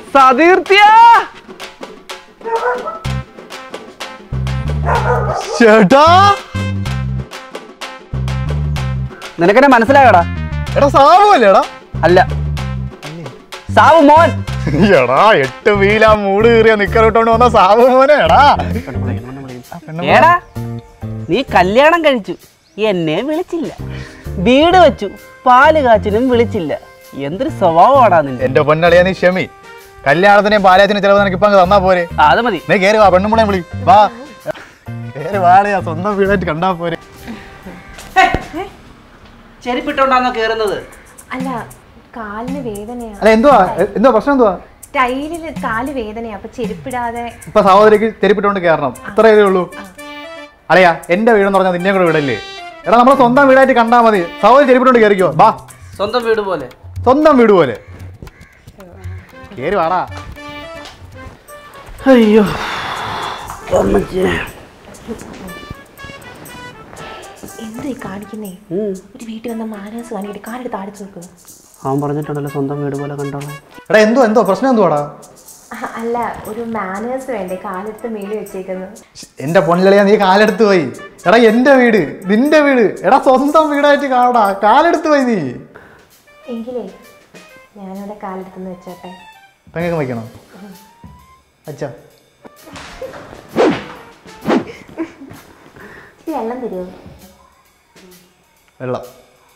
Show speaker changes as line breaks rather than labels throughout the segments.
സതീർത്തിയ
ചേട്ടാ
നിനക്കെന്നെ മനസ്സിലായടാ
എടാ സാബുവല്ലേടാ
അല്ല സാബു മോൻ
എടാ എട്ട് വീല മൂട് കീറിയ നിക്കറിട്ടോണ്ട് വന്ന സാബു മോനെ എടാ
ഏടാ നീ കല്യാണം കഴിച്ചു എന്നെ വിളിച്ചില്ല വീട് വെച്ചു പാല് കാച്ചിനും വിളിച്ചില്ല എന്തൊരു സ്വഭാവമാടാ നിന്റെ
എന്റെ പൊന്നളിയാ നീ ക്ഷമി കല്യാണത്തിനെയും പാലയത്തിനും ചിലവ് നിനക്ക് ഇപ്പൊ അങ്ങ് തന്നാ പോരെ
ആ, അത് മതി
നീ കേറി വാ പെണ്ണുമ്പളെ വിളി വാ കേറി വാളിയാ സ്വന്തം വീടായിട്ട് കണ്ടാ പോരെ
ചെരുപ്പിട്ടോണ്ടാണോ കേറുന്നത്
അല്ല കാലിന് വേദനയാ
അല്ല എന്തുവാ എ- എന്തുവാ പ്രശ്നം എന്തുവാ
ടൈലില് കാല് വേദനയാ അപ്പൊ ചെരുപ്പിടാതെ
ഇപ്പൊ സഹോദരിക്ക് ചെരുപ്പിട്ടുകൊണ്ട് കയറണം അത്ര ഇതേ ഉള്ളൂ അളയാ എന്റെ വീടെന്ന് പറഞ്ഞാൽ നിന്നെ കൂടെ വിടല്ലേ എടാ നമ്മളെ സ്വന്തം വീടായിട്ട് കണ്ടാ മതി സഹോദരി ചെരുപ്പിട്ടുകൊണ്ട് കയറിക്കോ ബാ
സ്വന്തം വീട് പോലെ
സ്വന്തം വീട് പോലെ കേറി വാടാ
അയ്യോ
എന്താ ഈ കാണിക്കുന്നേ ഒരു വീട്ടിൽ വന്ന മാനേഴ്സ് കാണിക്കിട്ട് കാലെടുത്ത് ആടിച്ചു നോക്കുന്നു
അവൻ പറഞ്ഞിട്ടുണ്ടല്ലോ സ്വന്തം വീട് പോലെ കണ്ടോളാം
എടാ എന്തോ എന്തോ പ്രശ്നം എന്തുവാടാ
അല്ല ഒരു മാനേഴ്സ് വേണ്ടേ കാലെടുത്ത് മേളി വെച്ചേക്കുന്നു
എന്റെ പൊന്നളിയാ നീ കാലെടുത്ത് പോയി എടാ എന്റെ വീട് നിന്റെ വീട് എടാ സ്വന്തം വീടായിട്ട് കാണടാ കാലെടുത്ത് പോയി നീ
എങ്കിലേ ഞാനവിടെ കാലെടുത്തെന്ന് വെച്ചോട്ടെ
പെങ്ങൾക്ക് വയ്ക്കണം അച്ഛാ
ഈ വെള്ളം തരുമോ
വെള്ളം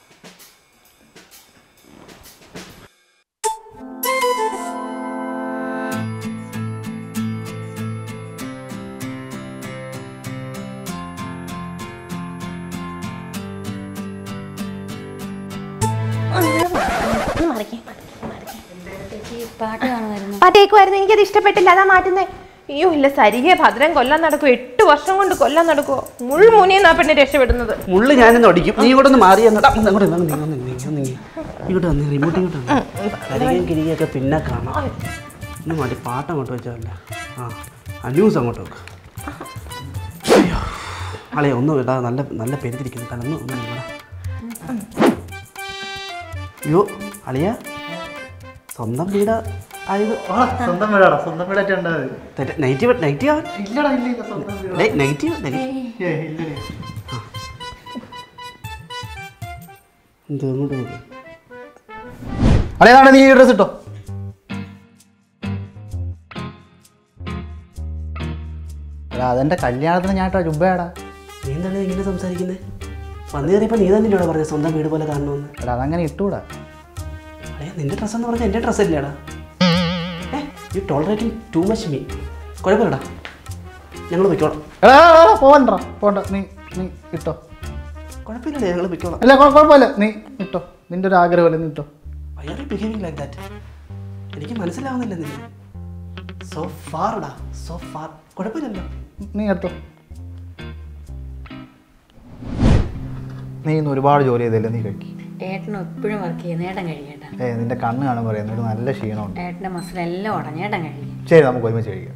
പാട്ട് കാണുമായിരുന്നു
പാട്ടേക്കുമായിരുന്നു എനിക്കത് ഇഷ്ടപ്പെട്ടില്ല അതാ മാറ്റുന്നേ അയ്യോ ഇല്ല സരികെ ഭദ്രം കൊല്ലാൻ നടക്കും എട്ട് വർഷം കൊണ്ട് കൊല്ലാൻ നടക്കുമോ മുൾമുനിയെന്നാ പെണ്ണ് രക്ഷപ്പെടുന്നത്
മുള്ളു ഞാനിന്ന് ഒടിക്കും നീ ഇങ്ങോട്ട് ഒന്ന് മാറി അങ്ങോട്ട് അങ്ങോട്ട് വന്ന് നീ വന്ന് നീ വന്ന് നീ ഇങ്ങോട്ട് വന്ന് റിമോട്ട് ഇങ്ങോട്ട് വന്ന് കരികയും കിരികയൊക്കെ പിന്നെ കാണാം ഇന്ന് മതി പാട്ട് അങ്ങോട്ട് വെച്ചതല്ല ആ ആ ന്യൂസ് അങ്ങോട്ട് വെക്ക് അയ്യോ അളേ ഒന്നും ഇടാ നല്ല നല്ല പെരുത്തിരിക്കുന്നു തലന്ന് ഒന്നും ഇല്ലടാ അയ്യോ അളിയ സ്വന്തം വീട് ആയത്
സ്വന്തം വീടാടാ സ്വന്തം വീടായിട്ട് ഉണ്ടായത്
തെറ്റ് നെഗറ്റീവ് നെഗറ്റീവ് ആവാൻ
ഇല്ലടാ ഇല്ല ഇല്ല സ്വന്തം വീട്
നെഗറ്റീവ് നെഗറ്റീവ്
ഏയ്, ഇല്ലടി.
എന്തോ അങ്ങോട്ട് നോക്ക്
അളിയതാണ് നീ ഈ ഡ്രസ് ഇട്ടോ എടാ അതെന്റെ കല്യാണത്തിന് ഞാൻ ഇട്ടോ ജുബയാടാ
നീ എന്താണ് ഇങ്ങനെ സംസാരിക്കുന്നത് വന്നു കയറിയപ്പോൾ നീ തന്നെ ഇവിടെ പറഞ്ഞത് സ്വന്തം വീട് പോലെ കാണണമെന്ന്
എടാ അതങ്ങനെ ഇട്ടൂടാ
അടേ നിന്റെ ഡ്രസ്സ് എന്ന് പറഞ്ഞാൽ എൻ്റെ ഡ്രസ്സ് അല്ലേടാ are you tolerating too much me കുഴപ്പമില്ലടാ ഞങ്ങൾ പൊയ്ക്കോളാം
എടാ എടാ, എടാ, പോവണ്ട പോണ്ട നീ നീ ഇട്ടോ
കുഴപ്പമില്ലടേ ഞങ്ങൾ പൊയ്ക്കോളാം
അല്ല കുഴ- കുഴപ്പമില്ല നീ ഇട്ടോ നിന്റെ ഒരു ആഗ്രഹമല്ലേ നീ ഇട്ടോ
why are behaving like that എനിക്ക് മനസ്സിലാവുന്നില്ല നിന്നെ സോ ഫാർടാ സോ ഫാർ കുഴപ്പമില്ലല്ലോ
നീ എടുത്തോ നീ ഇന്ന് ഒരുപാട് ജോലി ചെയ്തല്ലേ നീ കഴിക്കും
ഏട്ടൻ എപ്പോഴും വർക്ക് ചെയ്യുന്ന ഏട്ടൻ കഴിക്കേണ്ട
ഏ നിന്റെ കണ്ണ് കാണാൻ പറയുന്നത് ഒരു നല്ല ക്ഷീണമുണ്ട്
ഏട്ടൻ്റെ മസിലെല്ലാം ഉടഞ്ഞ ഏട്ടൻ കഴിക്കും
ശരി നമുക്ക് ഒരുമിച്ച് കഴിക്കാം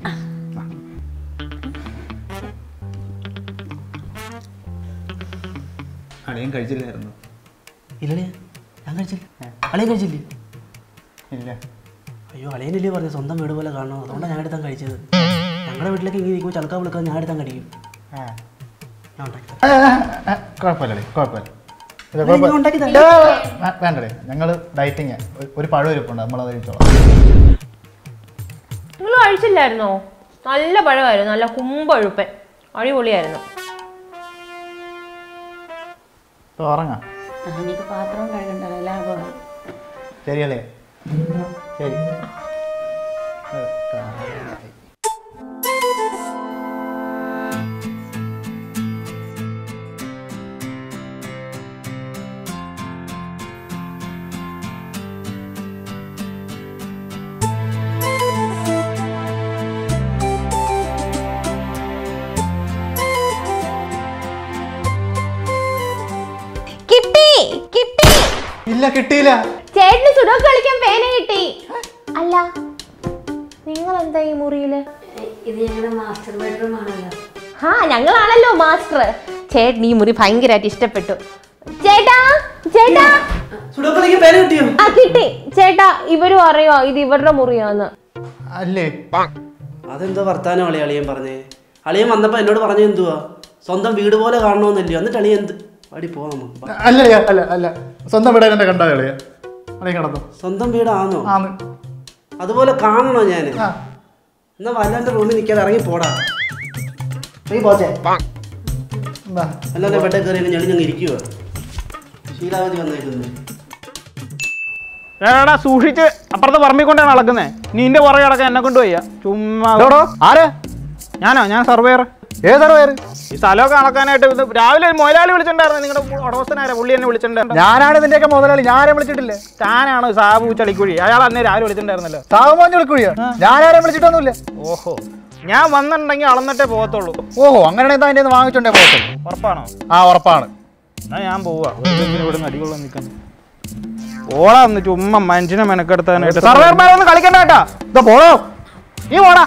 അളിയൻ കഴിച്ചില്ലായിരുന്നു
ഇല്ലടേ ഞാൻ കഴിച്ചില്ല അളിയൻ കഴിച്ചില്ലേ
ഇല്ല
അയ്യോ അളിയനല്ലേ പറഞ്ഞു സ്വന്തം വീട് പോലെ കാണണം അതുകൊണ്ടാണ് ഞാൻ എടുത്താൻ കഴിച്ചത് ഞങ്ങളുടെ വീട്ടിലേക്ക് ഇങ്ങനെ ഇരിക്കുമ്പോൾ ചളക്ക വിളിക്കാൻ ഞാൻ എടുത്താൻ കഴിയും ഞാൻ ഉണ്ടാക്കി തരാം.
കുഴപ്പമില്ലടേ കുഴപ്പമില്ല ഇല്ല,
ഞാൻ
കുഴപ്പമില്ല.
ഉണ്ടാക്കി തരാം.
ഏ, വേ- വേണ്ടടേ ഞങ്ങൾ ഡയറ്റിങ് ഒരു പഴം ഇരിപ്പുണ്ട് നമ്മളത് കഴിച്ചോളാം
നിങ്ങൾ കഴിച്ചില്ലായിരുന്നോ നല്ല പഴമായിരുന്നു നല്ല കുമ്പഴുപ്പൻ അടിപൊളിയായിരുന്നു
ഇപ്പൊ ഉറങ്ങാം
ആ ഇനിയിപ്പോൾ പാത്രവും കഴുകണ്ടല്ലോ ലാഭമായി
ശരിയല്ലേ ശരി
കിട്ടി കിട്ടി
ഇല്ല കിട്ടിയില്ല
ചേട്ടന് സുഡോക്ക് കളിക്കാൻ പേന കിട്ടി അല്ല നിങ്ങൾ എന്താ ഈ മുറിയില്
ഇത് ഞങ്ങളുടെ മാസ്റ്റർ ബെഡ്റൂം ആണല്ലോ
ആ ഞങ്ങളാണല്ലോ മാസ്റ്റർ ചേട്ടൻ ഈ മുറി ഭയങ്കരമായിട്ട് ഇഷ്ടപ്പെട്ടു ചേട്ടാ ചേട്ടാ
സുഡോക്കളിക്ക് പേര് കിട്ടിയോ
ആ കിട്ടി ചേട്ടാ ഇവരും അറിയോ ഇത് ഇവരുടെ മുറിയാന്ന്
അല്ലേ
അതെന്തോ വർത്താനം അളിയ അളിയൻ പറഞ്ഞേ അളിയൻ വന്നപ്പോൾ എന്നോട് പറഞ്ഞത് എന്തുവാ സ്വന്തം വീട് പോലെ കാണണമെന്നില്ലയോ എന്നിട്ട് അളിയൻ എന്ത് അടി പോവാം നമുക്ക്
അല്ല അളിയാ, അല്ല അല്ല സ്വന്തം വീട് എന്നെ കണ്ടാ കളിയാ അളിയ കിടന്നു
സ്വന്തം വീടാണോ
ആന്ന്
അതുപോലെ കാണണോ ഞാൻ
ആ
എന്നാ വല്ലാണ്ട് റൂമിൽ നിൽക്കാതെ ഇറങ്ങി പോടാ നീ പോച്ചേ
എന്താ
അല്ലാതെ ബെഡേ കയറി ഞെളി ഞങ്ങൾ ഇരിക്കുവോ ശീലാവധി വന്നേക്കുന്നു
എടാ സൂക്ഷിച്ച് അപ്പുറത്തെ പറമ്പിൽ കൊണ്ടാണ് നടക്കുന്നത് നിന്റെ പുറകെ കിടക്കാൻ എന്നെ കൊണ്ട് വയ്യ ചുമ്മാ
എടോ, ആര്
ഞാനോ ഞാൻ സർവേയർ
ഏതാണോ പേര്
ഈ സ്ഥലമൊക്കെ നടക്കാനായിട്ട് ഇത് രാവിലെ ഒരു മൊയലാളി വിളിച്ചിട്ടുണ്ടായിരുന്നു നിങ്ങളുടെ ഉടമസ്ഥനായ പുള്ളി എന്നെ വിളിച്ചിട്ടുണ്ടായിരുന്നു
ഞാനാണ് ഇതിന്റെയൊക്കെ മുതലാളി ഞാനെ വിളിച്ചിട്ടില്ലേ
താനാണ് സാബു ചളിക്കുഴി അയാൾ അന്നേ രാവിലെ വിളിച്ചിട്ടുണ്ടായിരുന്നല്ലോ
സാഹുമോൻ വിളിക്കുഴിയോ ഞാനാരെ വിളിച്ചിട്ടൊന്നുമില്ല
ഓഹോ ഞാൻ വന്നിട്ടുണ്ടെങ്കിൽ അളന്നിട്ടേ പോകത്തുള്ളൂ
ഓഹോ അങ്ങനെയാണെങ്കിൽ അതിന്റെ വാങ്ങിച്ചോണ്ടേ പോകത്തുള്ളൂ
ഉറപ്പാണോ
ആ ഉറപ്പാണ്
എന്നാ ഞാൻ പോവാ വെറുതെ എന്തിനാ ഇവിടെ അടികൊള്ളാൻ നിൽക്കുന്നു ഓടാ ഒന്ന് ചുമ്മാ മനുഷ്യനെ മെനക്കെടുത്താനായിട്ട് സർവേർമാരൊന്നും കളിക്കണ്ട കേട്ടാ
ഇതാ പോണോ
നീ പോടാ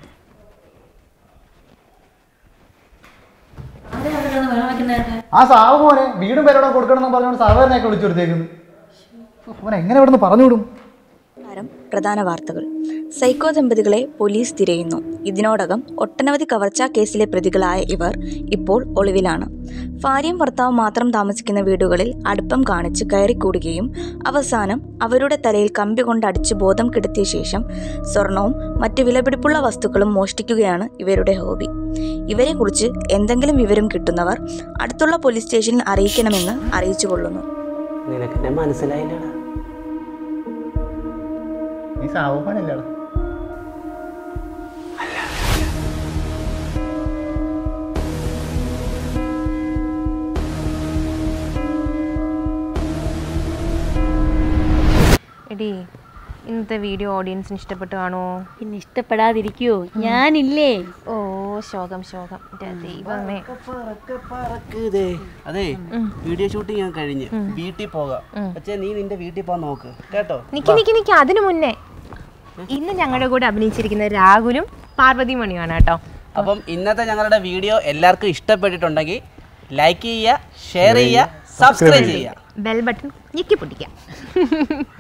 അവിടെ അവിടെ കിടന്ന് വെള്ളം വെക്കുന്നതൊക്കെ
ആ സാഹുമോനെ വീടും പേരോടെ കൊടുക്കണം എന്ന് പറഞ്ഞുകൊണ്ട് സാധാരണയൊക്കെ വിളിച്ചു കൊടുത്തേക്കുന്നു അവൻ എങ്ങനെ ഇവിടെ നിന്ന് പറഞ്ഞു വിടും
നമസ്കാരം പ്രധാന വാർത്തകൾ സൈക്കോ ദമ്പതികളെ പോലീസ് തിരയുന്നു ഇതിനോടകം ഒട്ടനവധി കവർച്ചാ കേസിലെ പ്രതികളായ ഇവർ ഇപ്പോൾ ഒളിവിലാണ് ഭാര്യയും ഭർത്താവും മാത്രം താമസിക്കുന്ന വീടുകളിൽ അടുപ്പം കാണിച്ച് കയറിക്കൂടുകയും അവസാനം അവരുടെ തലയിൽ കമ്പി കൊണ്ട് അടിച്ച് ബോധം കെടുത്തിയ ശേഷം സ്വർണവും മറ്റ് വിലപിടിപ്പുള്ള വസ്തുക്കളും മോഷ്ടിക്കുകയാണ് ഇവരുടെ ഹോബി ഇവരെക്കുറിച്ച് എന്തെങ്കിലും വിവരം കിട്ടുന്നവർ അടുത്തുള്ള പോലീസ് സ്റ്റേഷനിൽ അറിയിക്കണമെന്ന് അറിയിച്ചുകൊള്ളുന്നു
നിനക്കെന്നെ മനസ്സിലായില്ലടാ
നീ സാഹുമോനല്ലേടാ
എടി ഇന്നത്തെ വീഡിയോ ഓഡിയൻസിന് ഇഷ്ടപ്പെട്ടു കാണുമോ
പിന്നെ ഇഷ്ടപ്പെടാതിരിക്കുവോ ഞാനില്ലേ
ഓ ശോകം ശോകം എൻ്റെ ദൈവമേ
അതെ വീഡിയോ ഷൂട്ടിംഗ് ഞാൻ കഴിഞ്ഞ് വീട്ടിൽ പോകാം പക്ഷേ നീ നിന്റെ വീട്ടിൽ പോകാൻ നോക്ക് കേട്ടോ
നിക്ക് നിക്ക് നിക്ക് അതിനു മുന്നേ ഇന്ന് ഞങ്ങളുടെ കൂടെ അഭിനയിച്ചിരിക്കുന്നത് രാഹുലും പാർവതി മണിയാണ് കേട്ടോ
അപ്പം ഇന്നത്തെ ഞങ്ങളുടെ വീഡിയോ എല്ലാവർക്കും ഇഷ്ടപ്പെട്ടിട്ടുണ്ടെങ്കിൽ ലൈക്ക് ചെയ്യുക ഷെയർ ചെയ്യുക സബ്സ്ക്രൈബ് ചെയ്യുക
ബെൽ ബട്ടൺ ഞെക്കി പൊട്ടിക്കാം